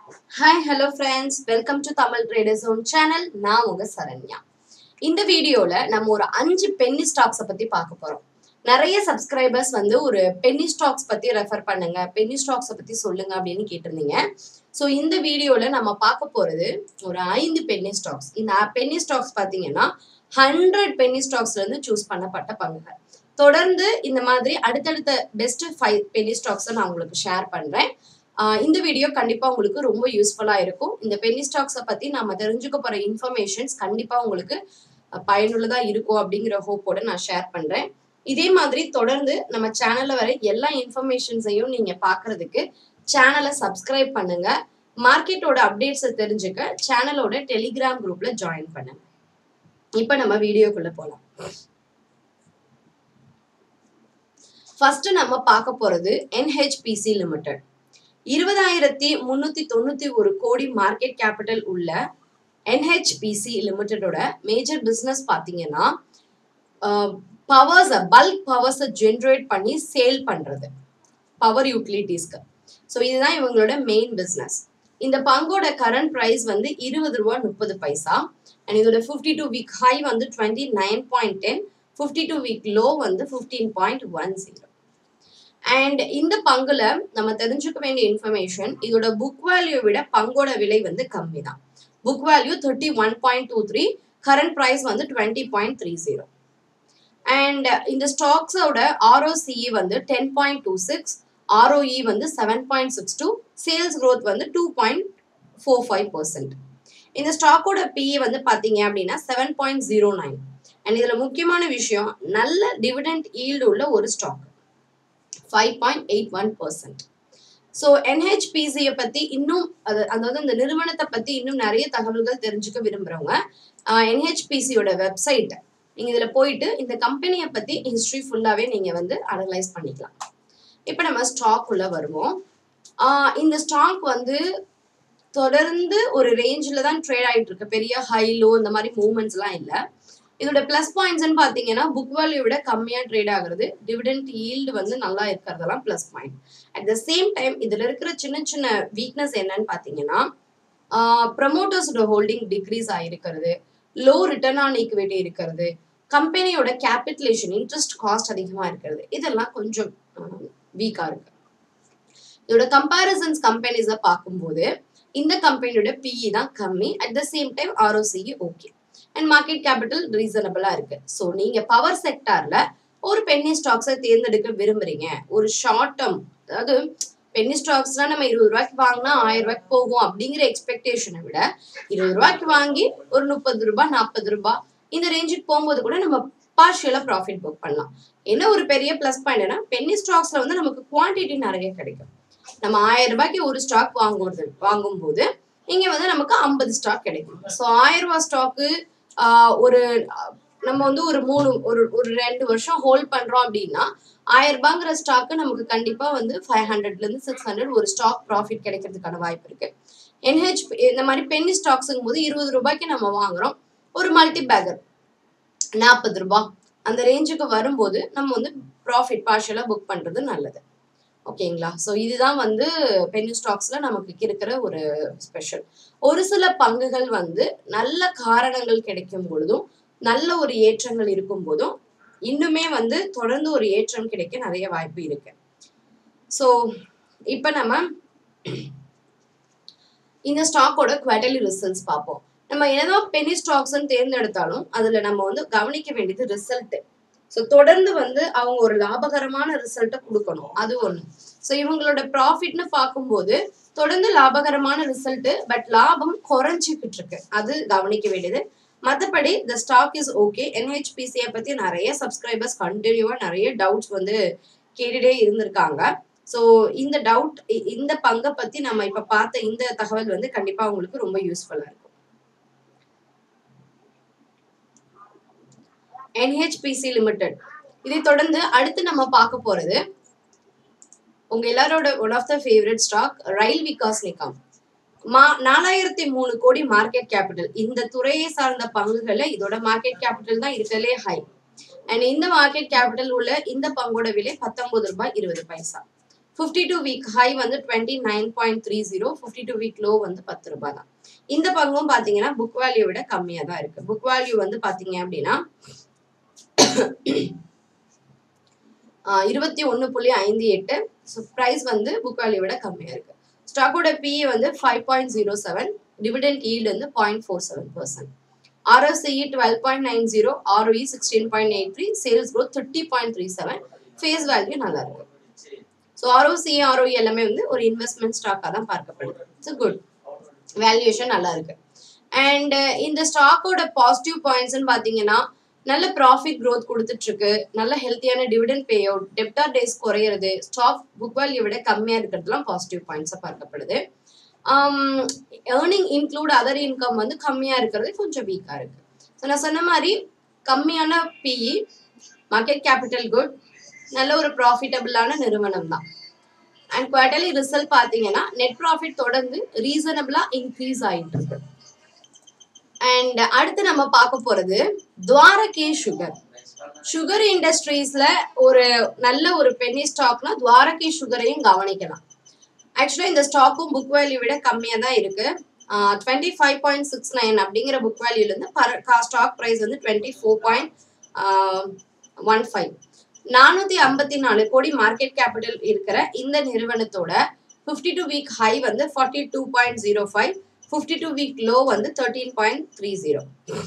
hi hello friends welcome to Tamil trader zone channel நான் உங்க சரண்யா இந்த வீடியோல நம்ம ஒரு அஞ்சு பென்னி ஸ்டாக்ஸை பத்தி பார்க்க போறோம் நிறைய சப்ஸ்கிரைபர்ஸ் வந்து ஒரு பென்னி ஸ்டாக்ஸ் பத்தி ரெஃபர் பண்ணுங்க பென்னி ஸ்டாக்ஸை பத்தி சொல்லுங்க அப்படின்னு கேட்டிருந்தீங்க ஸோ இந்த வீடியோல நம்ம பார்க்க போறது ஒரு ஐந்து பென்னி ஸ்டாக்ஸ் இந்த பென்னி ஸ்டாக்ஸ் பார்த்தீங்கன்னா ஹண்ட்ரட் பென்னி ஸ்டாக்ஸ்ல இருந்து சூஸ் பண்ணப்பட்ட பங்குகள் தொடர்ந்து இந்த மாதிரி அடுத்தடுத்த பெஸ்ட் ஃபைவ் பென்னி ஸ்டாக்ஸை நான் உங்களுக்கு ஷேர் பண்றேன் ஆஹ் இந்த வீடியோ கண்டிப்பா உங்களுக்கு ரொம்ப யூஸ்ஃபுல்லா இருக்கும் இந்த பென்னி ஸ்டாக்ஸை பத்தி நாம தெரிஞ்சுக்க போற இன்ஃபர்மேஷன்ஸ் கண்டிப்பா உங்களுக்கு அஹ், பயனுள்ளதா இருக்கும் அப்படிங்கிற ஹோப்போட நான் ஷேர் பண்றேன் இதே மாதிரி தொடர்ந்து நம்ம சேனல்ல வர எல்லா இன்ஃபர்மேஷன்ஸையும் நீங்க பாக்குறதுக்கு சேனலை சப்ஸ்கிரைப் பண்ணுங்க மார்க்கெட்டோட அப்டேட்ஸை தெரிஞ்சுக்க சேனலோட டெலிகிராம் குரூப்ல ஜாயின் பண்ணுங்க இப்போ நம்ம வீடியோக்குள்ள போலாம் ஃபர்ஸ்ட் நம்ம பார்க்க போறது என்ஹெச்பிசி லிமிடெட் இருபதாயிரத்தி முன்னூத்தி தொண்ணூத்தி ஒரு கோடி மார்க்கெட் கேபிட்டல் உள்ள என்ஹெச்பிசி லிமிடெடோட மேஜர் பிசினஸ் பாத்தீங்கன்னா பவர்ஸை பல்க் பவர்ஸை ஜென்ரேட் பண்ணி சேல் பண்றது பவர் யூட்டிலிட்டிஸ்க்கு ஸோ இதுதான் இவங்களோட மெயின் பிஸ்னஸ் இந்த பங்கோட கரண்ட் ப்ரைஸ் வந்து இருபது ரூபா முப்பது பைசா அண்ட் இதோட ஃபிஃப்டி டூ வீக் ஹை வந்து twenty nine point ten fifty two week low வந்து fifteen point one zero and இந்த பங்குல நம்ம தெரிஞ்சுக்க வேண்டிய இன்ஃபர்மேஷன் இதோட புக் வேல்யூ விட பங்கோட விலை வந்து கம்மி தான் book value thirty one point two three current price வந்து twenty point three zero and இந்த ஸ்டாக்ஸோட ஆர்ஓசிஇ வந்து ten point two six ROE வந்து seven point six two sales growth வந்து two point four five percent இந்த ஸ்டாக்கோட PE வந்து பார்த்தீங்க அப்படின்னா seven point zero nine and இதில் முக்கியமான விஷயம் நல்ல டிவிடெண்ட் ஈல்டு உள்ள ஒரு stock five point eight one percent so என்ஹெச்பிசியை பற்றி இன்னும் அது அதாவது இந்த நிறுவனத்தை பற்றி இன்னும் நிறைய தகவல்கள் தெரிஞ்சுக்க விரும்புகிறவங்க என்ஹெச்பிசியோட வெப்சைட் நீங்கள் இதில் போயிட்டு இந்த கம்பெனியை பற்றி ஹிஸ்ட்ரி ஃபுல்லாகவே நீங்கள் வந்து அனலைஸ் பண்ணிக்கலாம் இப்போ நம்ம ஸ்டாக் உள்ள வருவோம் ஆஹ் இந்த ஸ்டாக் வந்து தொடர்ந்து ஒரு ரேஞ்சில் தான் ட்ரேட் ஆகிட்டு இருக்கு பெரிய ஹை லோ இந்த மாதிரி மூவ்மெண்ட்ஸ்லாம் இல்லை இதோட ப்ளஸ் பாயிண்ட்ஸ்னு பார்த்தீங்கன்னா புக் வேல்யூ விட கம்மியாக ட்ரேட் ஆகுறது டிவிடெண்ட் ஈல்டு வந்து நல்லா இருக்கிறதெல்லாம் plus point at the same time இதில் இருக்கிற சின்ன சின்ன வீக்னஸ் என்னன்னு பார்த்தீங்கன்னா ப்ரமோட்டர்ஸோட ஹோல்டிங் டிக்ரீஸ் ஆகிருக்கிறது லோ ரிட்டர்ன் ஆன் ஈக்விட்டி இருக்கிறது கம்பெனியோட கேபிட்டலேஷன் இன்ட்ரெஸ்ட் காஸ்ட் அதிகமாக இருக்கிறது இதெல்லாம் கொஞ்சம் வீக்காக இருக்கு இதோட கம்பேரிசன்ஸ் கம்பெனிஸை பார்க்கும்போது இந்த கம்பெனியோட பிஇ தான் கம்மி at the same time ROCE okay and market capital ரீசனபிளா இருக்கு ஸோ நீங்க பவர் செக்டார்ல ஒரு பென்னி ஸ்டாக்ஸை தேர்ந்தெடுக்க விரும்புறீங்க ஒரு ஷார்ட் டேர்ம் அதாவது பென்னி ஸ்டாக்ஸ்னா நம்ம இருபது ரூபாய்க்கு வாங்கினா ஆயிரம் ரூபாய்க்கு போகும் அப்படிங்கிற எக்ஸ்பெக்டேஷனை விட இருபது ரூபாய்க்கு வாங்கி ஒரு முப்பது ரூபாய் நாற்பது ரூபாய் இந்த ரேஞ்சுக்கு போகும்போது கூட நம்ம பார்ஷியலா ப்ராஃபிட் புக் பண்ணலாம் என்ன ஒரு பெரிய ப்ளஸ் பாயிண்ட்னா பென்னி ஸ்டாக்ஸ்ல வந்து நமக்கு குவான்டிட்டி நிறைய கிடைக்கும் நம்ம ஆயிரம் ரூபாய்க்கு ஒரு ஸ்டாக் வாங்குறது வாங்கும்போது இங்க வந்து நமக்கு ஐம்பது ஸ்டாக் கிடைக்கும் ஸோ ஆயிரம் ரூபாய் ஸ்டாக்கு ஒரு ஆஹ், நம்ம வந்து ஒரு மூணு ஒரு ஒரு ரெண்டு வருஷம் ஹோல்ட் பண்றோம் அப்படின்னா ஆயிரம் ரூபாங்கிற ஸ்டாக்கு நமக்கு கண்டிப்பா வந்து ஃபைவ் ஹண்ட்ரட்ல இருந்து சிக்ஸ் ஹண்ட்ரட் ஒரு ஸ்டாக் ப்ராஃபிட் கிடைக்கிறதுக்கான வாய்ப்பு இருக்கு என்ஹெச் இந்த மாதிரி பென்னி ஸ்டாக்ஸுங்கும் போது இருபது ரூபாய்க்கு நம்ம வாங்குறோம் ஒரு மல்டி பேக்கர் நாற்பது ரூபாய் அந்த ரேஞ்சுக்கு வரும்போது நம்ம வந்து ப்ராஃபிட் பார்ஷியலாக புக் பண்றது நல்லது ஓகேங்களா ஸோ இதுதான் வந்து பென்னி ஸ்டாக்ஸ்ல நமக்கு இருக்கிற ஒரு ஸ்பெஷல் ஒரு சில பங்குகள் வந்து நல்ல காரணங்கள் கிடைக்கும் பொழுதும் நல்ல ஒரு ஏற்றங்கள் இருக்கும் போதும் இன்னுமே வந்து தொடர்ந்து ஒரு ஏற்றம் கிடைக்க நிறைய வாய்ப்பு இருக்கு ஸோ இப்போ நம்ம இந்த ஸ்டாக்கோட குவார்டர்லி ரிசல்ட்ஸ் பார்ப்போம் நம்ம என்னதான் பெனி ஸ்டாக்ஸ்ன்னு தேர்ந்தெடுத்தாலும் அதுல நம்ம வந்து கவனிக்க வேண்டியது ரிசல்ட் ஸோ தொடர்ந்து வந்து அவங்க ஒரு லாபகரமான ரிசல்ட்டை கொடுக்கணும் அது ஒண்ணு ஸோ இவங்களோட ப்ராஃபிட்னு பார்க்கும்போது தொடர்ந்து லாபகரமான ரிசல்ட் பட் லாபம் குறைஞ்சிக்கிட்டு இருக்கு அது கவனிக்க வேண்டியது மற்றபடி த ஸ்டாக் இஸ் ஓகே என்ஹெச்பிசியை பத்தி நிறைய சப்ஸ்கிரைபர்ஸ் கண்டினியூவா நிறைய டவுட்ஸ் வந்து கேட்டுட்டே இருந்திருக்காங்க ஸோ இந்த டவுட் இந்த பங்கை பத்தி நம்ம இப்ப பார்த்த இந்த தகவல் வந்து கண்டிப்பா உங்களுக்கு ரொம்ப யூஸ்ஃபுல்லா இருக்கும் என்ஹெச்பிசி லிமிடெட் இதை தொடர்ந்து அடுத்து நம்ம பார்க்க போறது உங்க எல்லாரோட one of the favourite stock Rail Vikas Nigam மா நாலாயிரத்தி மூணு கோடி மார்க்கெட் கேபிட்டல் இந்த துறையை சார்ந்த பங்குகள்ல இதோட மார்க்கெட் கேபிட்டல் தான் இருக்கிறதுலே ஹை அண்ட் இந்த மார்க்கெட் கேபிட்டல் உள்ள இந்த பங்கோட விலை பத்தொன்பது ரூபாய் இருபது பைசா ஃபிஃப்டி டூ வீக் ஹை வந்து twenty nine point three zero fifty two week low வந்து பத்து ரூபாய் தான் இந்த பங்கும் பாத்தீங்கன்னா புக் வேல்யூ விட கம்மியா தான் இருக்கு புக் வேல்யூ வந்து பாத்தீங்க அப்படின்னா இருபத்தி ஒன்று புள்ளி ஐந்து எட்டு ஸோ ப்ரைஸ் வந்து புக் வேல்யூ விட கம்மியாக இருக்கு ஸ்டாக்கோட பிஇ வந்து five point zero seven dividend yield வந்து point four seven percent RSCE twelve point nine zero ROE sixteen point eight three sales growth thirty point three seven face value நல்லா இருக்கு so ROC ROE எல்லாமே வந்து ஒரு investment ஸ்டாக்காக தான் பார்க்கப்படுது so good valuation நல்லா இருக்கு அண்ட் இந்த ஸ்டாக்கோட பாசிட்டிவ் பாயிண்ட்ஸ்னு பார்த்தீங்கன்னா நல்ல ப்ராஃபிட் க்ரோத் கொடுத்துட்டு இருக்கு நல்ல ஹெல்த்தியான dividend pay out debtor days குறையிறது ஸ்டாக் புக் வேல்யூ விட கம்மியாக இருக்கிறதுலாம் பாசிட்டிவ் பாயிண்ட்ஸாக பார்க்கப்படுது ஏர்னிங் இன்க்ளூட் அதர் இன்கம் வந்து கம்மியாக இருக்கிறது கொஞ்சம் வீக்காக இருக்கு ஸோ நான் சொன்ன மாதிரி கம்மியான பிஇ மார்க்கெட் கேபிட்டல் குட் நல்ல ஒரு ப்ராஃபிட்டபிளான நிறுவனம் தான் அண்ட் குவார்டர்லி ரிசல்ட் பார்த்தீங்கன்னா நெட் ப்ராஃபிட் தொடர்ந்து ரீசனபிளாக இன்க்ரீஸ் ஆகிட்டு இருக்கு அண்ட் அடுத்து நம்ம பார்க்க போறது துவாரகே சுகர் சுகர் இண்டஸ்ட்ரீஸ்ல ஒரு நல்ல ஒரு பென்னி ஸ்டாக்னா துவாரகே சுகரையும் கவனிக்கலாம் ஆக்சுவலா இந்த ஸ்டாக்கும் புக் வேல்யூ விட கம்மியா தான் இருக்கு twenty five point six nine அப்படிங்கிற புக் வேல்யூல இருந்து பர் ஸ்டாக் ப்ரைஸ் வந்து twenty four point one five நானூத்தி ஐம்பத்தி நாலு கோடி மார்க்கெட் கேபிட்டல் இருக்கிற இந்த நிறுவனத்தோட ஃபிஃப்டி டூ வீக் ஹை வந்து forty two point zero five fifty two week low வந்து thirteen point three zero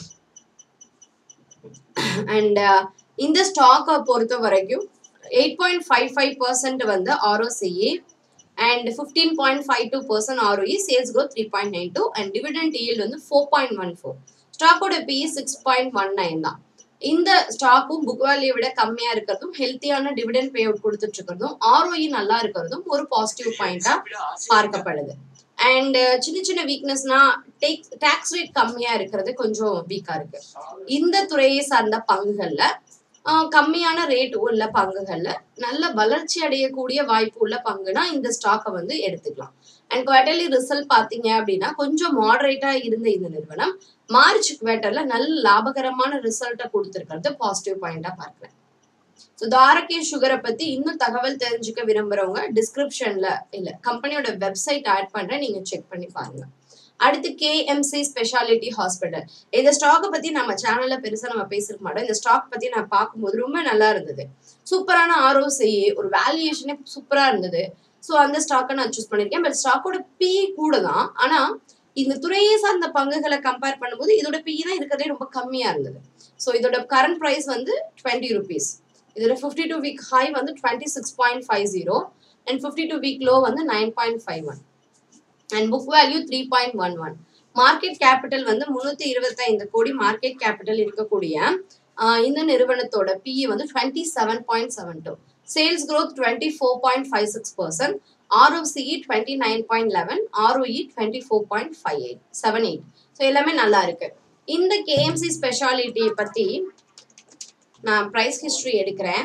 and இந்த ஸ்டாக்கை பொறுத்த வரைக்கும் eight point five five percent வந்து ROCE and fifteen point five two percent ROE sales growth three point nine two and dividend yield வந்து four point one four ஸ்டாக்கோட PE six point one nine தான் இந்த ஸ்டாக்கும் book value விட கம்மியா இருக்கிறதும் ஹெல்த்தியான dividend pay out கொடுத்துட்டு இருக்கிறதும் ஆர்ஓஇ நல்லா இருக்கிறதும் ஒரு பாசிட்டிவ் பாயிண்டா பார்க்கப்படுது அண்ட் சின்ன சின்ன வீக்னஸ்னா டேக் டேக்ஸ் ரேட் கம்மியா இருக்கிறது கொஞ்சம் வீக்கா இருக்கு இந்த துறையை சார்ந்த பங்குகள்ல கம்மியான ரேட் உள்ள பங்குகள்ல நல்ல வளர்ச்சி அடையக்கூடிய வாய்ப்பு உள்ள பங்குனா இந்த ஸ்டாக்கை வந்து எடுத்துக்கலாம் அண்ட் குவார்டர்லி ரிசல்ட் பாத்தீங்க அப்படின்னா கொஞ்சம் மாடரேட்டா இருந்த இந்த நிறுவனம் மார்ச் குவார்டர்ல நல்ல லாபகரமான ரிசல்ட்டை கொடுத்துருக்கிறது பாசிட்டிவ் பாயிண்டா பார்க்கிறேன் ஸோ தாரகே சுகரை பத்தி இன்னும் தகவல் தெரிஞ்சுக்க விரும்புறவங்க டிஸ்கிரிப்ஷன்ல இல்ல கம்பெனியோட வெப்சைட் ஆட் பண்றேன் நீங்க செக் பண்ணி பாருங்க அடுத்து கேஎம்சி ஸ்பெஷாலிட்டி ஹாஸ்பிட்டல் இந்த ஸ்டாக்கை பத்தி நம்ம சேனல்ல பெருசா நம்ம பேசிருக்க மாட்டோம் இந்த ஸ்டாக் பத்தி நான் பார்க்கும்போது ரொம்ப நல்லா இருந்தது சூப்பரான ஆர்ஓசி ஒரு வேல்யூஷனே சூப்பரா இருந்தது ஸோ அந்த ஸ்டாக்கை நான் சூஸ் பண்ணிருக்கேன் பட் ஸ்டாக்கோட பி கூட தான் ஆனா இந்த துறையை சார்ந்த பங்குகளை கம்பேர் பண்ணும்போது இதோட பி தான் இருக்கிறதே ரொம்ப கம்மியா இருந்தது ஸோ இதோட கரண்ட் ப்ரைஸ் வந்து டுவெண்ட்டி ருபீஸ் இதோட ஃபிஃப்டி டூ வீக் ஹை வந்து twenty six point five zero and fifty two week low வந்து nine point five one and book value three point one one market capital வந்து முந்நூற்றி இருபத்தைந்து கோடி market capital இருக்கக்கூடிய இந்த நிறுவனத்தோட பிஇ வந்து twenty seven point seven two sales growth twenty four point five six percent ROCE twenty nine point eleven ROE twenty four point five eight seven eight so எல்லாமே நல்லா இருக்கு இந்த கேஎம்சி ஸ்பெஷாலிட்டி பத்தி நான் ப்ரைஸ் ஹிஸ்ட்ரி எடுக்கிறேன்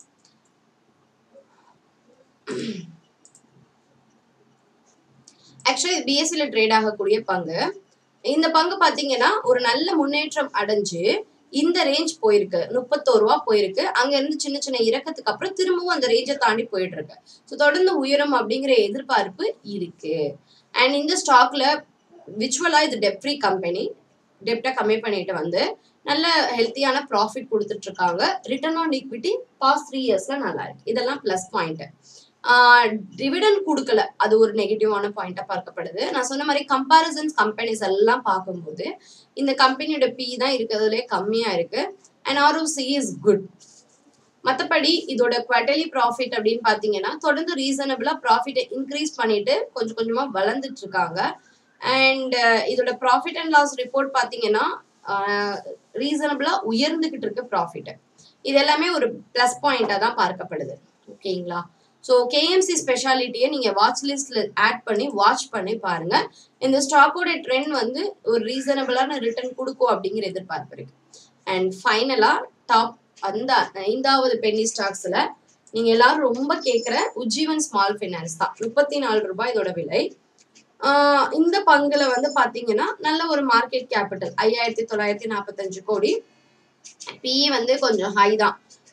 actually பிஎஸ்சியில் ட்ரேட் ஆகக்கூடிய பங்கு இந்த பங்கு பார்த்தீங்கன்னா ஒரு நல்ல முன்னேற்றம் அடைஞ்சு இந்த ரேஞ்ச் போயிருக்கு முப்பத்தோரு ரூபா போயிருக்கு அங்க இருந்து சின்ன சின்ன இறக்கத்துக்கு அப்புறம் திரும்பவும் அந்த ரேஞ்சை தாண்டி போயிட்டு இருக்கு ஸோ தொடர்ந்து உயரம் அப்படிங்கிற எதிர்பார்ப்பு இருக்கு அண்ட் இந்த ஸ்டாக்ல விச்சுவலா இது டெப் ஃப்ரீ கம்பெனி டெப்டை கம்மி பண்ணிட்டு வந்து நல்ல ஹெல்த்தியான ப்ராஃபிட் கொடுத்துட்டு இருக்காங்க return on equity past three இயர்ஸ்ல நல்லா இருக்கு இதெல்லாம் ப்ளஸ் பாயிண்ட் டிவிடன் கொடுக்கல அது ஒரு நெகட்டிவான பாயிண்டா பார்க்கப்படுது நான் சொன்ன மாதிரி கம்பாரிசன்ஸ் கம்பெனிஸ் எல்லாம் பார்க்கும்போது இந்த கம்பெனியோட பி தான் இருக்கிறதுலே கம்மியா இருக்கு அண்ட் ஆர்ஓசி இஸ் குட் மற்றபடி இதோட குவார்டர்லி ப்ராஃபிட் அப்படின்னு பார்த்தீங்கன்னா தொடர்ந்து ரீசனபிளா ப்ராஃபிட்டை இன்க்ரீஸ் பண்ணிட்டு கொஞ்சம் கொஞ்சமா வளர்ந்துட்டு இருக்காங்க அண்ட் இதோட ப்ராஃபிட் அண்ட் லாஸ் ரிப்போர்ட் பார்த்தீங்கன்னா ரீசனபிளா உயர்ந்துகிட்டு இருக்கு ப்ராஃபிட் இது எல்லாமே ஒரு ப்ளஸ் பாயிண்டா தான் பார்க்கப்படுது ஓகேங்களா ஸோ கேஎம்சி ஸ்பெஷாலிட்டியை நீங்கள் வாட்ச் லிஸ்ட்ல ஆட் பண்ணி வாட்ச் பண்ணி பாருங்க இந்த ஸ்டாக்கோட ட்ரெண்ட் வந்து ஒரு ரீசனபிளான ரிட்டர்ன் கொடுக்கும் அப்படிங்கிற எதிர்பார்ப்பு இருக்கு அண்ட் ஃபைனலா டாப் அந்த ஐந்தாவது பென்னி ஸ்டாக்ஸ்ல நீங்க எல்லாரும் ரொம்ப கேட்குற உஜ்ஜீவன் ஸ்மால் ஃபினான்ஸ் தான் முப்பத்தி நாலு ரூபாய் இதோட விலை இந்த பங்குல வந்து பாத்தீங்கன்னா நல்ல ஒரு மார்க்கெட் கேபிட்டல் ஐயாயிரத்தி தொள்ளாயிரத்தி நாற்பத்தஞ்சு கோடி பிஇ வந்து கொஞ்சம் ஹை தான்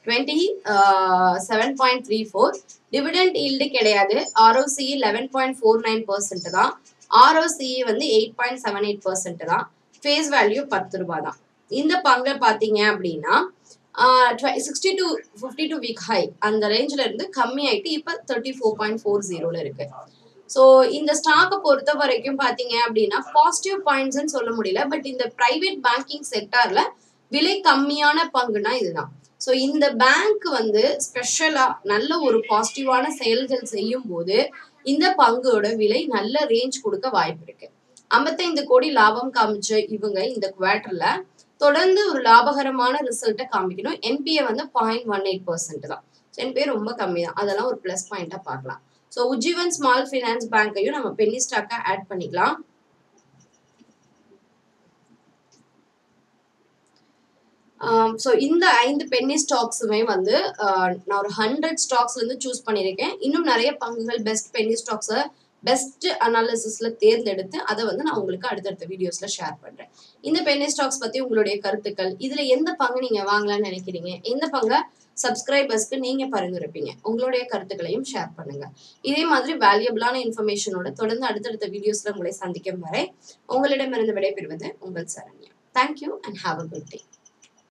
twenty seven point three four dividend yield கிடையாது ROCE eleven point four nine percent தான் ஆர்ஓசிஇ வந்து eight point seven eight percent தான் ஃபேஸ் வேல்யூ பத்து ரூபாய் தான் இந்த பங்கை பார்த்தீங்க அப்படின்னா sixty two fifty two week high அந்த ரேஞ்சில் இருந்து கம்மியாயிட்டு இப்போ தேர்ட்டி ஃபோர் பாயிண்ட் ஃபோர் ஜீரோல இருக்கு ஸோ இந்த ஸ்டாக்கை பொறுத்த வரைக்கும் பார்த்தீங்க அப்படின்னா பாசிட்டிவ் பாயிண்ட்ஸ்னு சொல்ல முடியல பட் இந்த பிரைவேட் பேங்கிங் செக்டார்ல விலை கம்மியான பங்குனா இதுதான் ஸோ இந்த பேங்க் வந்து ஸ்பெஷலா நல்ல ஒரு பாசிட்டிவான செயல்கள் செய்யும் போது இந்த பங்கோட விலை நல்ல ரேஞ்ச் கொடுக்க வாய்ப்பு இருக்கு ஐம்பத்தைந்து கோடி லாபம் காமிச்ச இவங்க இந்த குவார்டர்ல தொடர்ந்து ஒரு லாபகரமான ரிசல்ட்டை காமிக்கணும் என்பிஏ வந்து பாயிண்ட் ஒன் எயிட் பர்சன்ட் தான் என்பிஏ ரொம்ப கம்மி தான் அதெல்லாம் ஒரு ப்ளஸ் பாயிண்டா பார்க்கலாம் ஸோ உஜ்ஜீவன் ஸ்மால் ஃபைனான்ஸ் பேங்க்கையும் நம்ம பென்னி ஸ்டாக்கா ஆட் பண்ணிக்கலாம் ஸோ இந்த ஐந்து பென்னி ஸ்டாக்ஸுமே வந்து நான் ஒரு ஹண்ட்ரட் ஸ்டாக்ஸ்லேருந்து சூஸ் பண்ணியிருக்கேன் இன்னும் நிறைய பங்குகள் பெஸ்ட் பென்னி ஸ்டாக்ஸை பெஸ்ட் அனாலிசிஸ்ல தேர்ந்தெடுத்து அதை வந்து நான் உங்களுக்கு அடுத்தடுத்த வீடியோஸ்ல ஷேர் பண்றேன் இந்த பென்னி ஸ்டாக்ஸ் பத்தி உங்களுடைய கருத்துக்கள் இதுல எந்த பங்கு நீங்க வாங்கலாம்னு நினைக்கிறீங்க எந்த பங்கை சப்ஸ்கிரைபர்ஸ்க்கு நீங்க பரிந்துரைப்பீங்க உங்களுடைய கருத்துக்களையும் ஷேர் பண்ணுங்க இதே மாதிரி வேல்யூபிளான இன்ஃபர்மேஷனோட தொடர்ந்து அடுத்தடுத்த வீடியோஸ்ல உங்களை சந்திக்கும் வரை உங்களிடமிருந்து விடைபெறுவது உங்கள் Saranya thank you and have a good day